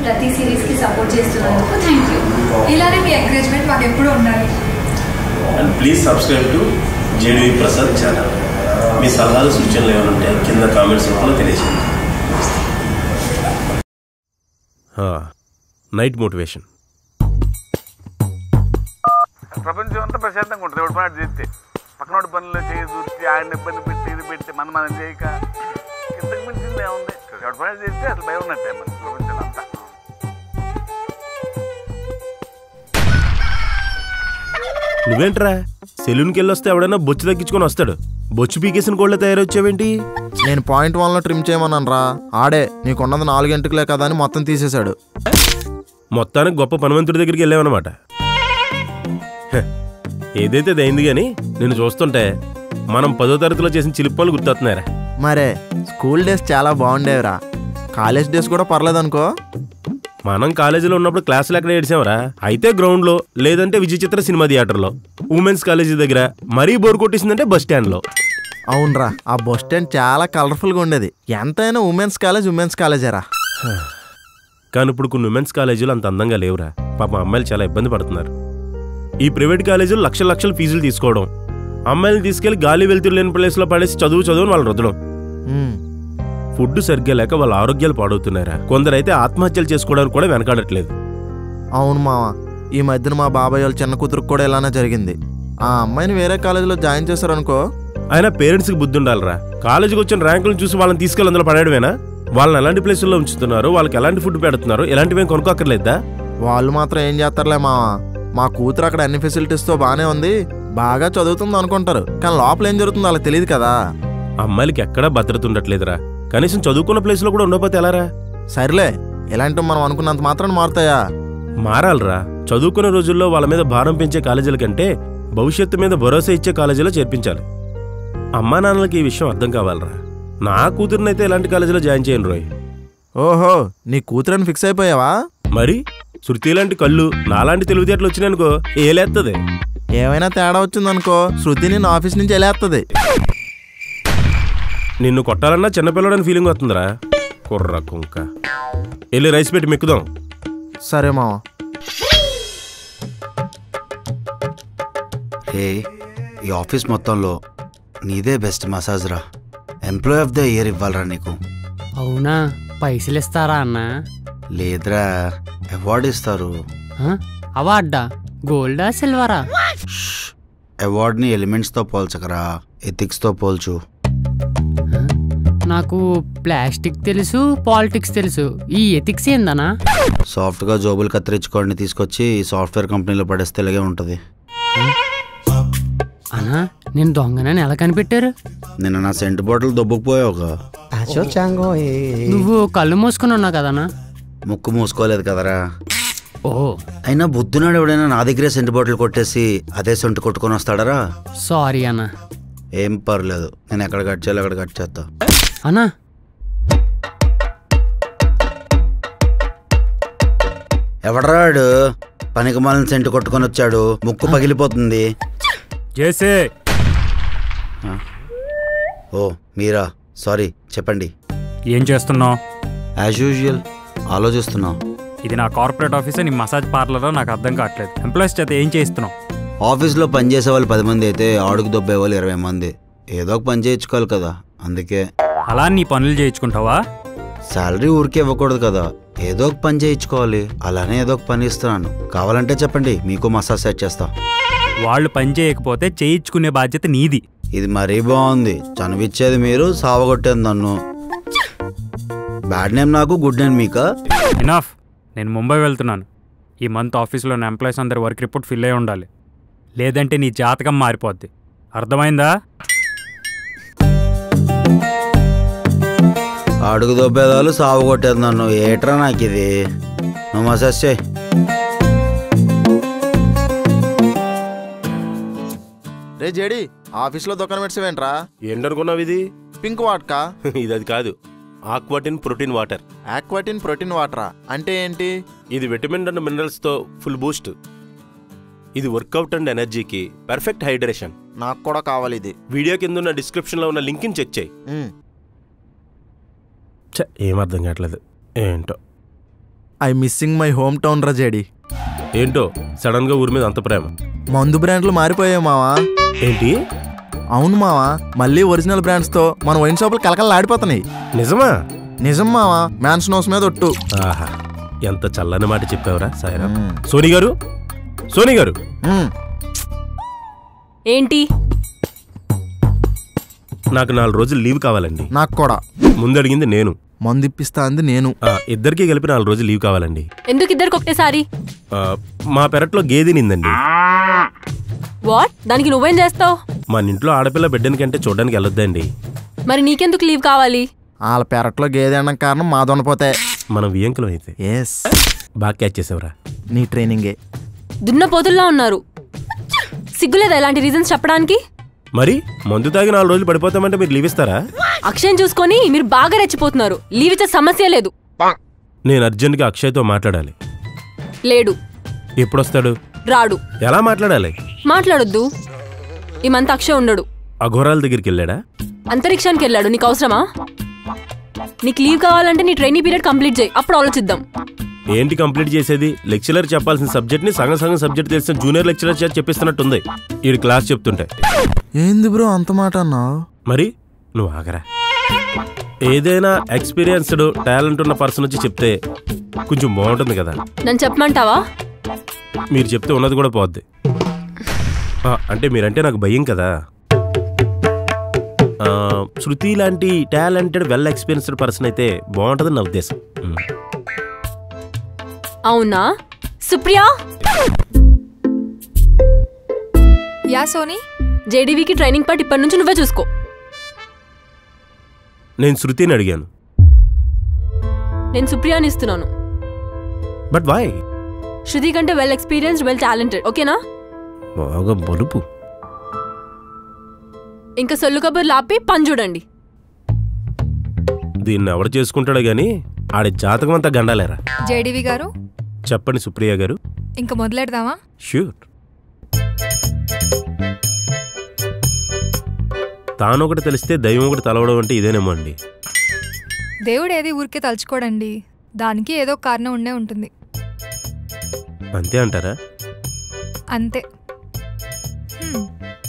ప్రతి సిరీస్కి సపోర్ట్ చేస్తున్నందుకు థ్యాంక్ యూ ఇలానే మీ ఎంకరేజ్మెంట్ మాకు ఎప్పుడూ ఉండాలి and please subscribe to JD Prasad channel మీ సలహాలు సూచనలు ఏమైనా ఉంటే కింద కామెంట్స్ రూపంలో తెలియజేయండి నైట్ మోటివేషన్ ప్రపంచం అంతా ప్రశాంతంగా ఉంటుంది ఎవరి పని చేస్తే పక్కనోడి పనులు చేయి దూర్చి ఆయన ఇబ్బంది పెట్టి ఇది పెట్టి మనం మనం చేయక ఇంతకు మించింది ఏముంది ఎవరి పని చేస్తే అసలు భయం ఉన్నట్టే మన ప్రపంచం అంతా నువ్వేంట్రా సెలూన్కి వెళ్ళి వస్తే ఎవడైనా బొచ్చు తగ్గించుకొని వస్తాడు బొచ్చు పీకేసిన కోళ్ళ తయారొచ్చావేంటి నేను పాయింట్ వన్లో ట్రిమ్ చేయమన్నాను రా ఆడే నీకున్నది నాలుగింటికిలే కదా అని మొత్తం తీసేశాడు మొత్తానికి గొప్ప పనవంతుడి దగ్గరికి వెళ్ళావన్నమాట హ, ఏదైతే అది అయింది కానీ నిన్ను చూస్తుంటే మనం పదో తరగతిలో చేసిన చిలిప్పాలు గుర్తొస్తున్నారా మరే స్కూల్ డేస్ చాలా బాగుండేవిరా కాలేజ్ డేస్ కూడా పర్లేదనుకో మనం కాలేజీలో ఉన్నప్పుడు క్లాసులు ఎక్కడ ఏడిసామరా అయితే గ్రౌండ్లో లేదంటే విజయచిత్ర సినిమా థియేటర్లో ఉమెన్స్ కాలేజీ దగ్గర మరీ బోర్ కొట్టేసిందంటే బస్ స్టాండ్లో అవునరా ఆ బస్ స్టాండ్ చాలా కలర్ఫుల్గా ఉండేది ఎంతైనా ఉమెన్స్ కాలేజ్ ఉమెన్స్ కాలేజేరా కానీ ఇప్పుడు కొన్ని ఉమెన్స్ కాలేజీలు అంత అందంగా లేవురా పాప అమ్మాయిలు చాలా ఇబ్బంది పడుతున్నారు ఈ ప్రైవేట్ కాలేజీలు లక్షల లక్షల ఫీజులు తీసుకోవడం అమ్మాయిలు తీసుకెళ్లి గాలి వెళ్తురు లేని ప్లేస్లో పడేసి చదువు చదువు అని వాళ్ళని రుద్దడం ఉమ్, ఫుడ్ సరిగ్గా లేక వాళ్ళ ఆరోగ్యాలు పాడవుతున్నారా కొందరైతే ఆత్మహత్యలు చేసుకోవడానికి కూడా వెనకాడట్లేదు అవును మామ ఈ మధ్యన మా బాబాయ్ వాళ్ళ చిన్న కూతురుకు కూడా ఇలానే జరిగింది ఆ అమ్మాయిని వేరే కాలేజీలో జాయిన్ చేశారనుకో అయినా పేరెంట్స్కి బుద్ధి ఉండాలిరా కాలేజీకి వచ్చిన ర్యాంకులను చూసి వాళ్ళని తీసుకెళ్ళి అందులో పడేయడమేనా వాళ్ళని ఎలాంటి ప్లేసుల్లో ఉంచుతున్నారు వాళ్ళకి ఎలాంటి ఫుడ్ పెడుతున్నారు ఎలాంటివి ఏం కొనుక్కోక్కర్లేదా వాళ్ళు మాత్రం ఏం చేస్తారులే మామ మా కూతురు అక్కడ అన్ని ఫెసిలిటీస్తో బాగానే ఉంది బాగా చదువుతుంది అనుకుంటారు కానీ లోపల ఏం జరుగుతుందో వాళ్ళకి తెలియదు కదా అమ్మాయిలకి ఎక్కడా భద్రత ఉండట్లేదురా కనీసం చదువుకున్న ప్లేస్లో కూడా ఉండకపోతే ఎలారా సర్లే ఇలాంటివి మనం అనుకున్నంత మాత్రం మారుతాయా మారాలరా చదువుకునే రోజుల్లో వాళ్ళ మీద భారం పెంచే కాలేజీల కంటే భవిష్యత్తు మీద భరోసా ఇచ్చే కాలేజీలో చేర్పించాలి అమ్మా నాన్నలకి ఈ విషయం అర్థం కావాలరా నా కూతురునైతే ఎలాంటి కాలేజీలో జాయిన్ చేయను రోయ్ ఓహో నీ కూతురని ఫిక్స్ అయిపోయావా మరి శృతి లాంటి కళ్ళు నాలాంటి తెలివితేటలు వచ్చినాయనుకో ఏలేస్తుంది ఏమైనా తేడా వచ్చిందనుకో శృతిని నా ఆఫీస్ నుంచి వెళ్ళేస్తుంది నిన్ను కొట్టాలన్నా చిన్నపిల్లడని ఫీలింగ్ వస్తుందిరా కుర్ర కుంక వెళ్ళి రైస్ పెట్టి మెక్కుదాం సరే మామ రే ఈ ఆఫీస్ మొత్తంలో నీదే బెస్ట్ మసాజ్ రా ఎంప్లాయ్ ఆఫ్ ద ఇయర్ ఇవ్వాలరా నీకు అవునా పైసలు ఇస్తారా అన్న లేదురా అవార్డు ఇస్తారు ఆ? అవార్డా గోల్డా సిల్వరా అవార్డ్ని ఎలిమెంట్స్తో పోల్చకరా ఎథిక్స్తో పోల్చు నాకు ప్లాస్టిక్ తెలుసు పాలిటిక్స్ తెలుసు ఈ ఎథిక్స్ ఏందనా సాఫ్ట్గా జోబులు కత్తిరించుకోండి తీసుకొచ్చి ఈ సాఫ్ట్వేర్ కంపెనీలో పడేస్తే ఇలాగే ఉంటుంది అన్నా నేను దొంగనని ఎలా కనిపెట్టారు నిన్న నా సెంటు బాటిల్ దొబ్బుకుపోయావుగా నువ్వు కళ్ళు మూసుకుని ఉన్నావు కదనా ముక్కు మూసుకోలేదు కదరా ఓ అయినా బుద్ధునాడు ఎవడైనా నా దగ్గరే సెంటు బాటిల్ కొట్టేసి అదే సొంటి కొట్టుకొని వస్తాడరా సారీ అన్నా ఏం పర్లేదు నేను ఎక్కడ కట్ చేయాలి అక్కడ కట్ చేస్తా అన్నా ఎవడరాడు పనికి మాలిన సెంటు కొట్టుకొని వచ్చాడు ముక్కు పగిలిపోతుంది చేసే ఓ మీరా సారీ చెప్పండి ఏం చేస్తున్నావు యాజ్ యూజువల్ ఆలోచిస్తున్నావు ఇది నా కార్పొరేట్ ఆఫీసే నీ మసాజ్ పార్లరో నాకు అర్థం కావట్లేదు ఎంప్లాయీస్ చేత ఏం చేయిస్తున్నావు ఆఫీస్లో పనిచేసే వాళ్ళు పది మంది అయితే ఆడుకు దొబ్బే వాళ్ళు ఇరవై మంది ఏదో ఒక పని చేయించుకోవాలి కదా అందుకే అలా నీ పనులు చేయించుకుంటావా శాలరీ ఊరికే ఇవ్వకూడదు కదా ఏదో ఒక పని చేయించుకోవాలి అలానే ఏదో ఒక పని ఇస్తున్నాను కావాలంటే చెప్పండి మీకు మసాజ్ సెట్ చేస్తా వాళ్ళు పని చేయకపోతే చేయించుకునే బాధ్యత నీది ఇది మరీ బాగుంది చనువిచ్చేది మీరు సావగొట్టేది నన్ను బ్యాడ్ నేమ్ నాకు గుడ్ నేమ్ మీకా ఇనాఫ్ నేను ముంబై వెళ్తున్నాను ఈ మంత్ ఆఫీస్లో ఉన్న ఎంప్లాయీస్ అందరి వర్క్ రిపోర్ట్ ఫిల్ అయి ఉండాలి లేదంటే నీ జాతకం మారిపోద్ది అర్థమైందా అడుగు దొబ్బేదాలు సావగొట్టేది నన్ను ఏట్రా నాకు ఇది నువ్వు మసాజ్ చేయి రే జేడి ఆఫీస్లో దుకాణం పెట్టివేంట్రా ఏంటనుకున్నావు ఇది పింక్ వాట్కా ఇది అది కాదు aquatin protein water aquatin protein వాటరా అంటే ఏంటి ఇది విటమిన్ అండ్ మినరల్స్తో ఫుల్ బూస్ట్ ఇది వర్కౌట్ అండ్ ఎనర్జీకి పర్ఫెక్ట్ హైడ్రేషన్ నాకు కూడా కావాలి ఇది వీడియో కింద ఉన్న డిస్క్రిప్షన్లో ఉన్న లింక్ని చెక్ చేయి ఉమ్, ఛ, ఏం అర్థం కావట్లేదు ఏంటో I missing my home town రా జేడి ఏంటో సడన్ గా ఊరి మీద అంత ప్రేమ మందు బ్రాండ్లు మారిపోయాయి మావా ఏంటి అవును మావా మళ్ళీ ఒరిజినల్ బ్రాండ్స్తో మన వైన్ షాపులు కలకలలాడిపోతున్నాయి నిజమా నిజం మావా మ్యాన్స్ నోస్ మీద ఒట్టు ఆహా ఎంత చల్లని మాట చెప్పావురా సాయిరా మ్మ్. సోనీ గారు సోనీ గారు మ్మ్. ఏంటి నాకు నాలుగు రోజులు లీవ్ కావాలండి నాకు కూడా ముందు అడిగింది నేను మందు ఇప్పిస్తా అంది నేను ఆ, ఇద్దరికీ కలిపి నాలుగు రోజులు లీవ్ కావాలండి ఎందుకు ఇద్దరికి ఒకటేసారి ఆ, మా పెరట్లో గేదె నిందండి వాట్ దానికి నువ్వేం చేస్తావు మన ఇంట్లో ఆడపిల్ల బిడ్డని కంటే చూడడానికి వెళ్ళొద్దండి మరి నీకెందుకు లీవ్ కావాలి వాళ్ళ పెరట్లో గేదె అనడం కారణం మా దొనపోతే మనం వియంకులం అయితే ఎస్ బాగా క్యాచ్ చేసావురా నీ ట్రైనింగే దున్నపోతుల్లా ఉన్నారు సిగ్గులేదా ఇలాంటి రీజన్స్ చెప్పడానికి మరి మందు తాగి నాలుగు రోజులు పడిపోతామంటే మీరు లీవ్ ఇస్తారా అక్షయం చూసుకొని మీరు బాగా రెచ్చిపోతున్నారు లీవ్ ఇచ్చే సమస్య లేదు నేను అర్జెంట్గా అక్షయ్తో మాట్లాడాలి లేడు ఎప్పుడొస్తాడు రాడు ఎలా మాట్లాడాలి మాట్లాడొద్దు ఈ మంత్ అక్షయ్ ఉండడు అఘోరాల దగ్గరికి వెళ్ళాడా అంతరిక్షానికి వెళ్ళాడు నీకు అవసరమా నీకు లీవ్ కావాలంటే నీ ట్రైనింగ్ పీరియడ్ కంప్లీట్ చేయి అప్పుడు ఆలోచిద్దాం ఏంటి కంప్లీట్ చేసేది లెక్చరర్ చెప్పాల్సిన సబ్జెక్ట్ ని సగం సగం సబ్జెక్ట్ తెలిసిన జూనియర్ లెక్చరర్ చేత చెప్పిస్తున్నట్టుంది ఈ క్లాస్ చెప్తుంటే ఏంది బ్రో అంత మాట అన్నావు మరి నువ్వు ఆగరా ఏదైనా ఎక్స్పీరియన్స్డ్ టాలెంట్ ఉన్న పర్సన్ వచ్చి చెప్తే కొంచెం బాగుంటుంది కదా నన్ను చెప్పమంటావా మీరు చెప్తే ఉన్నది కూడా పోద్ది ఆ, అంటే మీరంటే నాకు భయం కదా ఆ, శృతి లాంటి టాలెంటెడ్ వెల్ ఎక్స్పీరియన్స్డ్ పర్సన్ అయితే బాగుంటుంది నా ఉద్దేశం ఉమ్. అవునా సుప్రియా యా సోనీ జేడీవీకి ట్రైనింగ్ పార్ట్ ఇప్పటి నుంచి నువ్వే చూసుకో నేను శృతిని అడిగాను నేను సుప్రియాని ఇస్తున్నాను బట్ వై శృతి కంటే వెల్ ఎక్స్పీరియన్స్డ్ వెల్ టాలెంటెడ్ ఓకేనా బాగా బలుపు ఇంకా సొల్లు కబుర్లు ఆపి పని చూడండి దీన్ని ఎవడు చేసుకుంటాడో గాని ఆడి జాతకం అంతా గండాలేరా జేడీవి గారు చెప్పండి సుప్రియ గారు ఇంకా మొదలెడదామా ష్యూర్ తాను ఒకటి తెలిస్తే దైవం ఒకటి తలవడం అంటే ఇదేనేమో అండి దేవుడు ఏది ఊరికే తలుచుకోడండి దానికి ఏదో ఒక కారణం ఉండే ఉంటుంది అంతే అంటారా అంతే హ్మ్.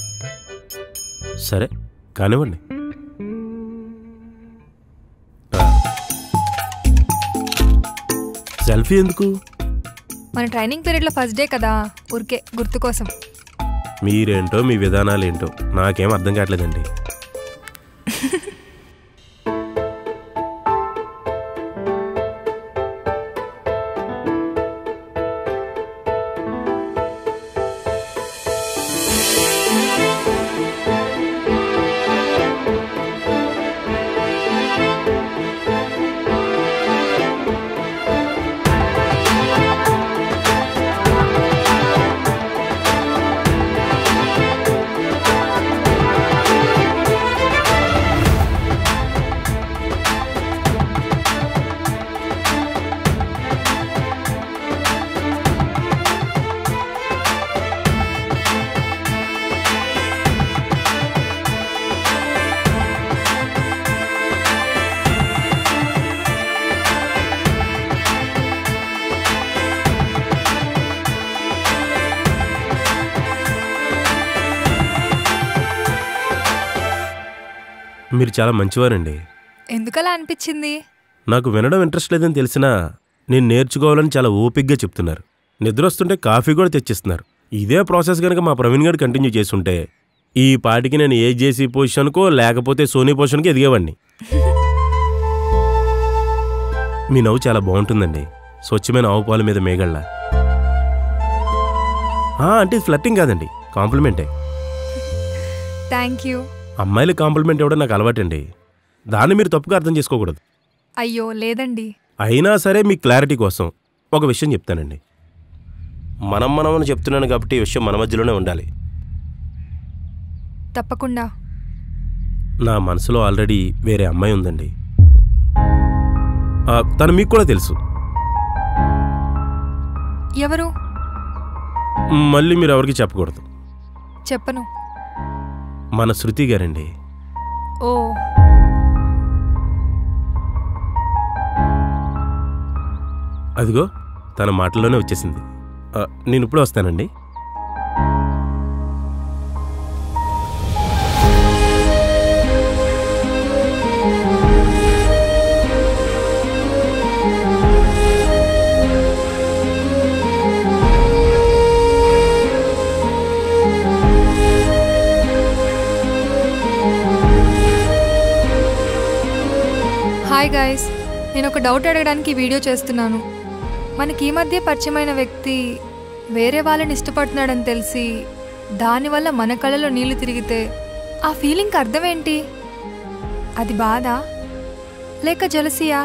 సరే కానివ్వండి సెల్ఫీ ఎందుకు మన ట్రైనింగ్ పీరియడ్లో ఫస్ట్ డే కదా ఊరికే గుర్తు కోసం మీరేంటో మీ విధానాలు ఏంటో నాకేం అర్థం కావట్లేదండి మీరు చాలా మంచివారండి ఎందుకలా అనిపించింది నాకు వినడం ఇంట్రెస్ట్ లేదని తెలిసినా నేను నేర్చుకోవాలని చాలా ఓపిగ్గా చెప్తున్నారు నిద్ర వస్తుంటే కాఫీ కూడా తెచ్చిస్తున్నారు ఇదే ప్రాసెస్ కనుక మా ప్రవీణ్ గారు కంటిన్యూ చేస్తుంటే ఈ పాటికి నేను ఏ జేసీ పొజిషన్కో లేకపోతే సోనీ పొజిషన్కి ఎదిగేవాడిని మీ నవ్వు చాలా బాగుంటుందండి స్వచ్ఛమైన ఆవు పాల మీద మేగళ్ళ ఆ, అంటే ఇది ఫ్లట్టింగ్ కాదండి కాంప్లిమెంటే థ్యాంక్ యూ అమ్మాయిలు కాంప్లిమెంట్ ఇవ్వడం నాకు అలవాటండి దాన్ని మీరు తప్పుగా అర్థం చేసుకోకూడదు అయ్యో లేదండి అయినా సరే మీ క్లారిటీ కోసం ఒక విషయం చెప్తానండి మనం మనం అని చెప్తున్నాను కాబట్టి ఈ విషయం మన మధ్యలోనే ఉండాలి తప్పకుండా నా మనసులో ఆల్రెడీ వేరే అమ్మాయి ఉందండి ఆ, తను మీకు కూడా తెలుసు ఎవరు మళ్ళీ మీరు ఎవరికి చెప్పకూడదు చెప్పను మన శృతి గారండి ఓ అదిగో తన మాటల్లోనే వచ్చేసింది ఆ, నేను ఇప్పుడు వస్తానండి హాయ్ గాయస్ నేను ఒక డౌట్ అడగడానికి ఈ వీడియో చేస్తున్నాను మనకి ఈ మధ్య పరిచయమైన వ్యక్తి వేరే వాళ్ళని ఇష్టపడుతున్నాడని తెలిసి దానివల్ల మన కళ్ళలో నీళ్లు తిరిగితే ఆ ఫీలింగ్కి అర్థం ఏంటి అది బాధ లేక జలసియా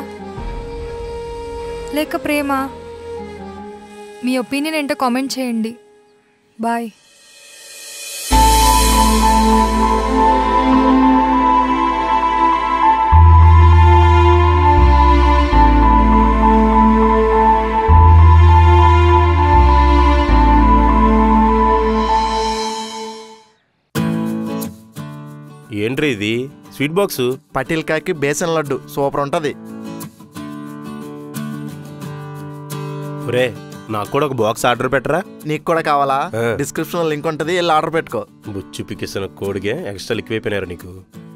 లేక ప్రేమ మీ ఒపీనియన్ ఏంటో కామెంట్ చేయండి బాయ్ ఏంట్రీ ఇది స్వీట్ బాక్స్ పటిల్ కాకి బేసన్ లడ్డు సూపర్ ఉంటది ఒరే నాకు కూడా ఒక బాక్స్ ఆర్డర్ పెట్టరా నీకు కూడా కావాలా ఆ. డిస్క్రిప్షన్ లింక్ ఉంటది వెళ్ళి ఆర్డర్ పెట్టుకో బుచ్చి పిక్కిసిన కోడిగే ఎక్స్ట్రా ఎక్కువైపోయినారు నీకు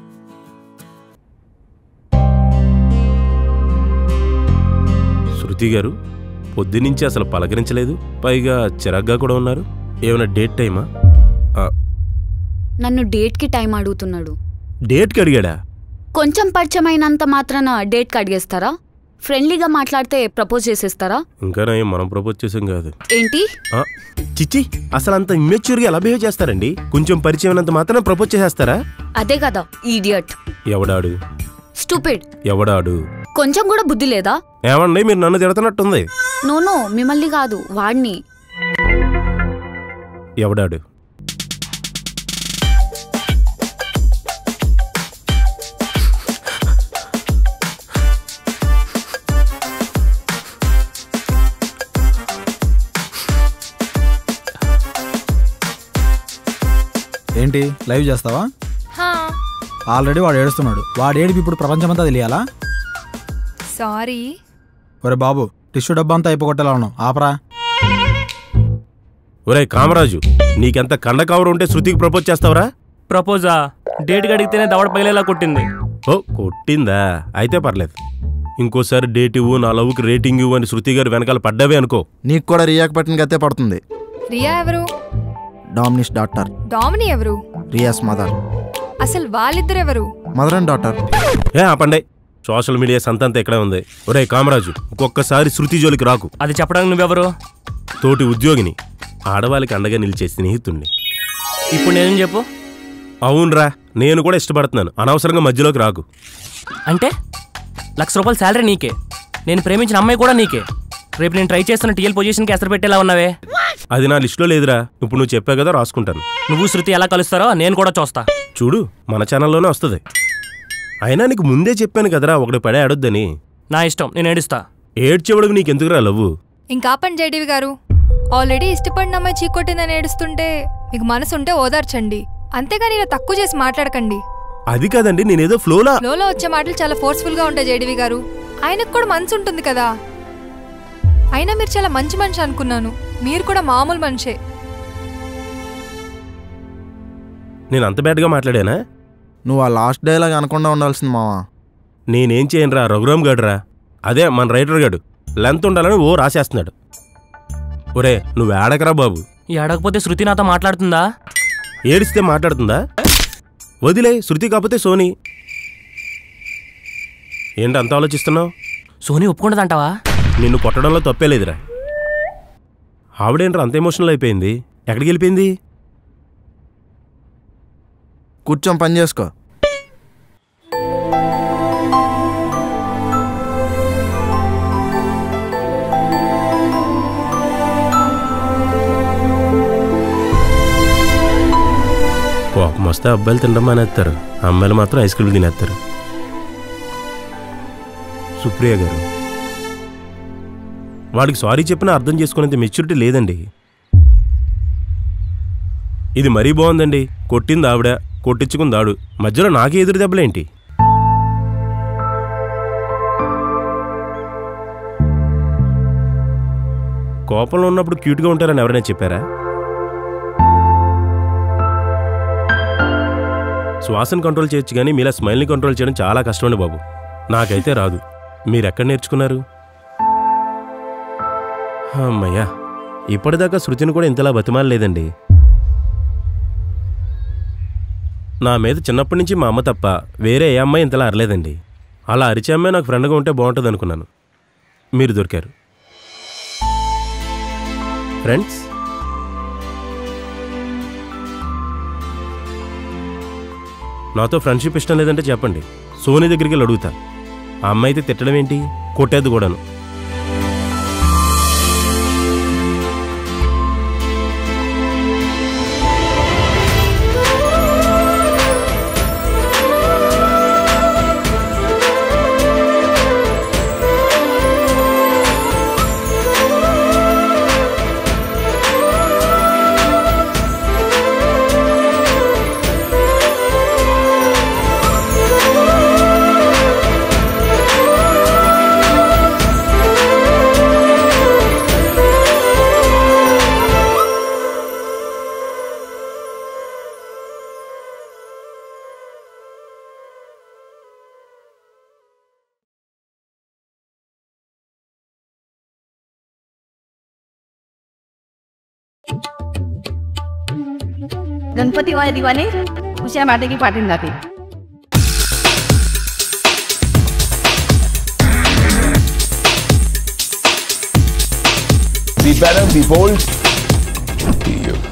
శృతి గారు పొద్దునుంచి అసలు పలకరించలేదు పైగా చిరాగ్గా కూడా ఉన్నారు ఏమైనా డేట్ టైమా ఆ, నన్ను డేట్కి టైం అడుగుతున్నాడు డేట్కి అడిగాడా కొంచెం పరిచయమైనంత మాత్రాన డేట్కి అడిగేస్తారా ఫ్రెండ్లీగా మాట్లాడితే ప్రపోజ్ చేసేస్తారా ఇంకా నయం మనం ప్రపోజ్ చేసాం కాదు ఏంటి ఆ, చిచ్చి అసలు అంత ఇమ్మెచ్యూర్గా ఎలా బిహేవ్ చేస్తారండి కొంచెం పరిచయం అయినంత మాత్రం ప్రపోజ్ చేసేస్తారా అదే కదా ఈడియట్ ఎవడాడు స్టూపిడ్ ఎవడాడు కొంచెం కూడా బుద్ధి లేదా ఏమండి మీరు నన్ను తిడుతున్నట్టుంది నోనో మిమ్మల్ని కాదు వాడిని ఎవడాడు ఏంటి లైవ్ చేస్తావా హా ఆల్రెడీ వాడు ఏడుస్తున్నాడు వాడు ఏడిపి ఇప్పుడు ప్రపంచమంతా తెలియాలా సారీ ఒరే బాబు టిష్యూ డబ్బా అంతా అయిపోగొట్టేలా ఉన్నావు ఆపరా ఒరే కామరాజు నీకెంత కండ కవర్ ఉంటే శృతికి ప్రపోజ్ చేస్తావరా ప్రపోజా డేట్ అడిగితేనే దవడ పగిలేలా కొట్టింది ఓ కొట్టిందా అయితే పర్లేదు ఇంకోసారి డేట్ ఇవ్వు నా లవ్కి రేటింగ్ ఇవ్వు అని శృతి గారు వెనకాల పడ్డావే అనుకో నీకు కూడా రియాక్ పట్టిన గతే పడుతుంది రియా ఎవరు డామినిష్ డాక్టర్ డామిని ఎవరు రియాస్ మదర్ అసలు వాళ్ళిద్దరు ఎవరు మదర్ అండ్ డాటర్ ఏ ఆపండే సోషల్ మీడియా సంతంతా ఇక్కడే ఉంది ఒరే కామరాజు ఒక్కొక్కసారి శృతి జోలికి రాకు అది చెప్పడానికి నువ్వెవరు తోటి ఉద్యోగిని ఆడవాళ్ళకి అండగా నిలిచే స్నేహితుణ్ణి ఇప్పుడు నేనేం చెప్పు అవునరా నేను కూడా ఇష్టపడుతున్నాను అనవసరంగా మధ్యలోకి రాకు అంటే లక్ష రూపాయల శాలరీ నీకే నేను ప్రేమించిన అమ్మాయి కూడా నీకే రేపు నేను ట్రై చేస్తున్న టీఎల్ పొజిషన్కి ఎసరు పెట్టేలా ఉన్నావే అది నా లిస్టులో లేదురా ఇప్పుడు నువ్వు చెప్పావు కదా రాసుకుంటాను నువ్వు శృతి ఎలా కలుస్తారో నేను కూడా చూస్తా చూడు మన ఛానల్లోనే వస్తుంది అయినా నీకు ముందే చెప్పాను కదరా ఒకటి పడే ఆడొద్దని నా ఇష్టం నేను ఏడుస్తా ఏడ్చేవాడికి నీకెందుకురా లవ్వు ఇంకా పని జేడీవి గారు ఆల్రెడీ ఇష్టపడిన అమ్మాయి చీకొట్టిందని ఏడుస్తుంటే మీకు మనసు ఉంటే ఓదార్చండి అంతేగాని ఇలా తక్కువ చేసి మాట్లాడకండి అది కాదండి నేనేదో ఫ్లోలా ఫ్లోలో వచ్చే మాటలు చాలా ఫోర్స్ఫుల్ గా ఉంటాయి జేడీవి గారు ఆయనకు కూడా మనసు ఉంటుంది కదా అయినా మీరు చాలా మంచి మనిషి అనుకున్నాను మీరు కూడా మామూలు మనిషే నేను అంత బ్యాడ్గా మాట్లాడానా నువ్వు ఆ లాస్ట్ డైలాగ్ అనకుండా ఉండాల్సింది మావా నేనేం చేయనురా రఘురామ్ గడురా అదే మన రైటర్ గాడు లెంత్ ఉండాలని ఓ రాసేస్తున్నాడు ఒరే నువ్వు ఏడకరా బాబు ఈ అడగపోతే శృతి నాతో మాట్లాడుతుందా ఏడిస్తే మాట్లాడుతుందా వదిలే శృతి కాకపోతే సోనీ ఏంటి అంత ఆలోచిస్తున్నావు సోనీ ఒప్పుకుంటుందంటావా నిన్ను కొట్టడంలో తప్పేలేదురా ఆవిడేంట్రా అంత ఎమోషనల్ అయిపోయింది ఎక్కడికి వెళ్ళిపోయింది కూర్చొని పని చేసుకో కోపం వస్తే అబ్బాయిలు తినడం మానేస్తారు అమ్మాయిలు మాత్రం ఐస్ క్రీమ్ తినేస్తారు సుప్రియ గారు వాడికి సారీ చెప్పినా అర్థం చేసుకునేంత మెచ్యూరిటీ లేదండి ఇది మరీ బాగుందండి కొట్టింది ఆవిడ కొట్టించుకుంది ఆడు మధ్యలో నాకే ఎదురు దెబ్బలేంటి కోపంలో ఉన్నప్పుడు క్యూట్గా ఉంటారని ఎవరైనా చెప్పారా శ్వాసను కంట్రోల్ చేయొచ్చు కానీ మీలా స్మైల్ని కంట్రోల్ చేయడం చాలా కష్టమండి బాబు నాకైతే రాదు మీరెక్కడ నేర్చుకున్నారు అమ్మయ్యా ఇప్పటిదాకా శృతిని కూడా ఇంతలా బతిమాలలేదండి నా మీద చిన్నప్పటి నుంచి మా అమ్మ తప్ప వేరే ఏ అమ్మాయి ఇంతలా అరలేదండి అలా అరిచే అమ్మాయి నాకు ఫ్రెండ్గా ఉంటే బాగుంటుంది అనుకున్నాను మీరు దొరికారు ఫ్రెండ్స్ నాతో ఫ్రెండ్షిప్ ఇష్టం లేదంటే చెప్పండి సోనీ దగ్గరికి వెళ్ళి అడుగుతా ఆ అమ్మాయి అయితే తిట్టడం ఏంటి కొట్టేది కూడాను गणपती वाले दिवाने उशा माटे की पाटील जाते Be better, be bold, be you.